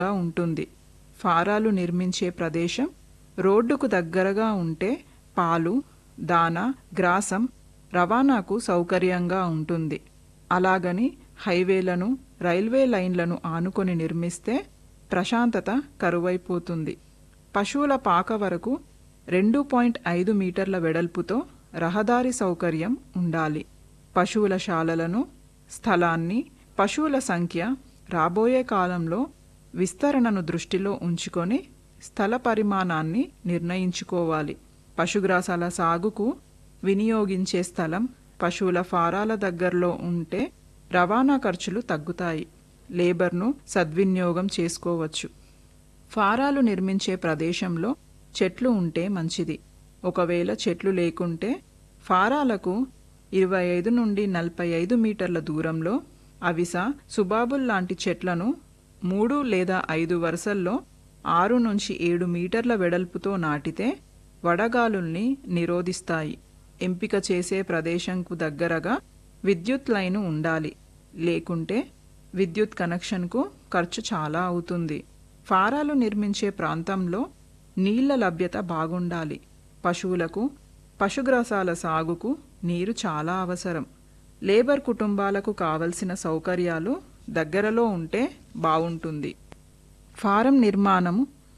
ఉంటుంది ఫారాలు నిర్మించే ప్రదేశం రోడ్డుకు దగ్గరగా ఉంటే పాలు దాన గ్రాసం రవాణాకు సౌకర్యంగా ఉంటుంది అలాగని హైవేలను రైల్వే లైన్లను ఆనుకొని నిర్మిస్తే ప్రశాంతత కరువైపోతుంది పశువుల పాక వరకు రెండు పాయింట్ ఐదు మీటర్ల వెడల్పుతో రహదారి సౌకర్యం ఉండాలి పశువుల శాలలను స్థలాన్ని పశువుల సంఖ్య రాబోయే కాలంలో విస్తరణను దృష్టిలో ఉంచుకొని స్థల పరిమాణాన్ని నిర్ణయించుకోవాలి పశుగ్రాసాల సాగుకు వినియోగించే స్థలం పశువుల ఫారాల దగ్గరలో ఉంటే రవాణా ఖర్చులు తగ్గుతాయి లేబర్ను సద్వినియోగం చేసుకోవచ్చు ఫారాలు నిర్మించే ప్రదేశంలో చెట్లు ఉంటే మంచిది ఒకవేళ చెట్లు లేకుంటే ఫారాలకు ఇరవై ఐదు నుండి నలభై ఐదు మీటర్ల దూరంలో అవిస సుబాబుల్ లాంటి చెట్లను మూడు లేదా ఐదు వరుసల్లో ఆరు నుంచి ఏడు మీటర్ల వెడల్పుతో నాటితే వడగాలుల్ని నిరోధిస్తాయి ఎంపిక చేసే ప్రదేశంకు దగ్గరగా విద్యుత్ లైను ఉండాలి లేకుంటే విద్యుత్ కనెక్షన్కు ఖర్చు చాలా అవుతుంది ఫారాలు నిర్మించే ప్రాంతంలో నీళ్ల లభ్యత బాగుండాలి పశువులకు పశుగ్రాసాల సాగుకు నీరు చాలా అవసరం లేబర్ కుటుంబాలకు కావలసిన సౌకర్యాలు దగ్గరలో ఉంటే బావుంటుంది ఫారం నిర్మాణం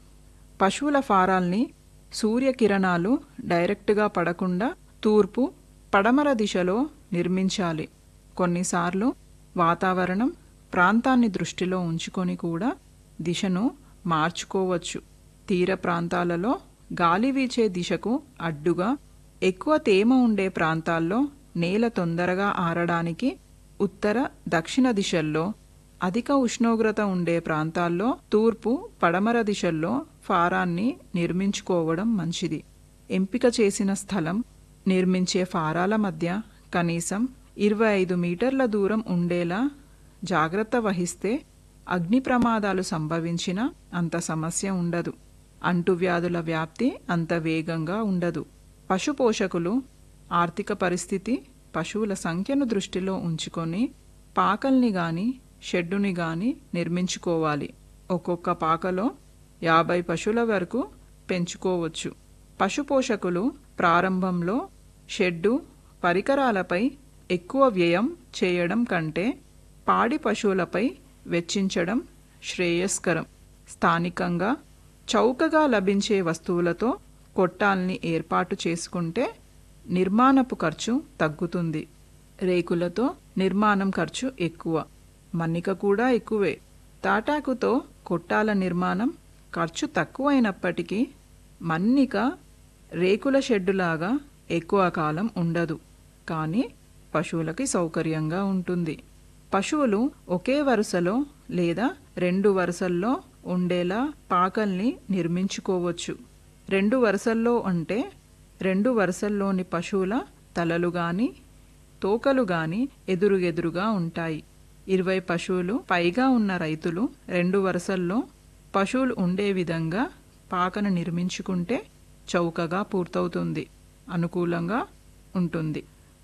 పశువుల ఫారాల్ని సూర్యకిరణాలు డైరెక్ట్గా పడకుండా తూర్పు పడమర దిశలో నిర్మించాలి కొన్నిసార్లు వాతావరణం ప్రాంతాన్ని దృష్టిలో ఉంచుకొని కూడా దిశను మార్చుకోవచ్చు తీర ప్రాంతాలలో గాలి వీచే దిశకు అడ్డుగా ఎక్కువ తేమ ఉండే ప్రాంతాల్లో నేల తొందరగా ఆరడానికి ఉత్తర దక్షిణ దిశల్లో అధిక ఉష్ణోగ్రత ఉండే ప్రాంతాల్లో తూర్పు పడమర దిశల్లో ఫారాన్ని నిర్మించుకోవడం మంచిది ఎంపిక చేసిన స్థలం నిర్మించే ఫారాల మధ్య కనీసం ఇరవై ఐదు మీటర్ల దూరం ఉండేలా జాగ్రత్త వహిస్తే అగ్ని ప్రమాదాలు సంభవించిన అంత సమస్య ఉండదు అంటువ్యాధుల వ్యాప్తి అంత వేగంగా ఉండదు పశు పోషకులు ఆర్థిక పరిస్థితి పశువుల సంఖ్యను దృష్టిలో ఉంచుకొని పాకల్ని గాని షెడ్డుని గాని నిర్మించుకోవాలి ఒక్కొక్క పాకలో యాభై పశువుల వరకు పెంచుకోవచ్చు పశు పోషకులు ప్రారంభంలో షెడ్డు పరికరాలపై ఎక్కువ వ్యయం చేయడం కంటే పాడి పశువులపై వెచ్చించడం శ్రేయస్కరం స్థానికంగా చౌకగా లభించే వస్తువులతో కొట్టాల్ని ఏర్పాటు చేసుకుంటే నిర్మాణపు ఖర్చు తగ్గుతుంది రేకులతో నిర్మాణం ఖర్చు ఎక్కువ మన్నిక కూడా ఎక్కువే తాటాకుతో కొట్టాల నిర్మాణం ఖర్చు తక్కువైనప్పటికీ మన్నిక రేకుల షెడ్డులాగా ఎక్కువ కాలం ఉండదు కానీ పశువులకి సౌకర్యంగా ఉంటుంది పశువులు ఒకే వరుసలో లేదా రెండు వరుసల్లో ఉండేలా పాకల్ని నిర్మించుకోవచ్చు రెండు వరుసల్లో అంటే రెండు వరుసల్లోని పశువుల తలలు గాని తోకలు గాని ఎదురుగెదురుగా ఉంటాయి ఇరవై పశువులు పైగా ఉన్న రైతులు రెండు వరుసల్లో పశువులు ఉండే విధంగా పాకను నిర్మించుకుంటే చౌకగా పూర్తవుతుంది అనుకూలంగా ఉంటుంది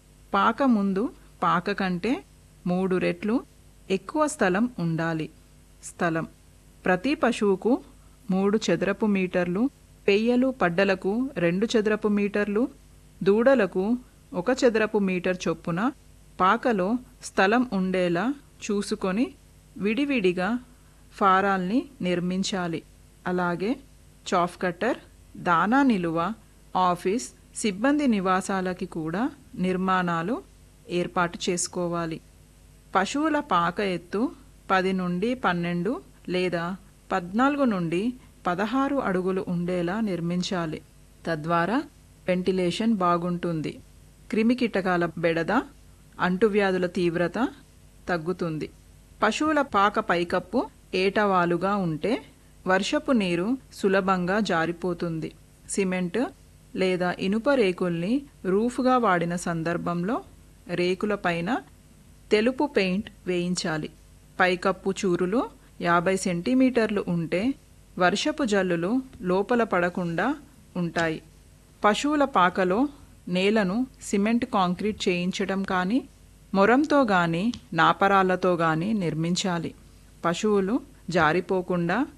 పాక ముందు పాక కంటే మూడు రెట్లు ఎక్కువ స్థలం ఉండాలి స్థలం ప్రతి పశువుకు మూడు చదరపు మీటర్లు పెయ్యలు పడ్డలకు రెండు చదరపు మీటర్లు దూడలకు ఒక చదరపు మీటర్ చొప్పున పాకలో స్థలం ఉండేలా చూసుకొని విడివిడిగా ఫారాల్ని నిర్మించాలి అలాగే చాఫ్ కట్టర్ దానా నిలువ ఆఫీస్ సిబ్బంది నివాసాలకి కూడా నిర్మాణాలు ఏర్పాటు చేసుకోవాలి పశువుల పాక ఎత్తు పది నుండి పన్నెండు లేదా పద్నాలుగు నుండి పదహారు అడుగులు ఉండేలా నిర్మించాలి తద్వారా వెంటిలేషన్ బాగుంటుంది క్రిమికీటకాల బెడద అంటువ్యాధుల తీవ్రత తగ్గుతుంది పశువుల పాక పైకప్పు ఏటవాలుగా ఉంటే వర్షపు నీరు సులభంగా జారిపోతుంది సిమెంట్ లేదా ఇనుప రేకుల్ని రూఫ్గా వాడిన సందర్భంలో రేకుల పైన తెలుపు పెయింట్ వేయించాలి పైకప్పు చూరులు యాభై సెంటీమీటర్లు ఉంటే వర్షపు జల్లులు లోపల పడకుండా ఉంటాయి పశువుల పాకలో నేలను సిమెంట్ కాంక్రీట్ చేయించడం కానీ మొరంతో గాని నాపరాలతో గాని నిర్మించాలి పశువులు జారిపోకుండా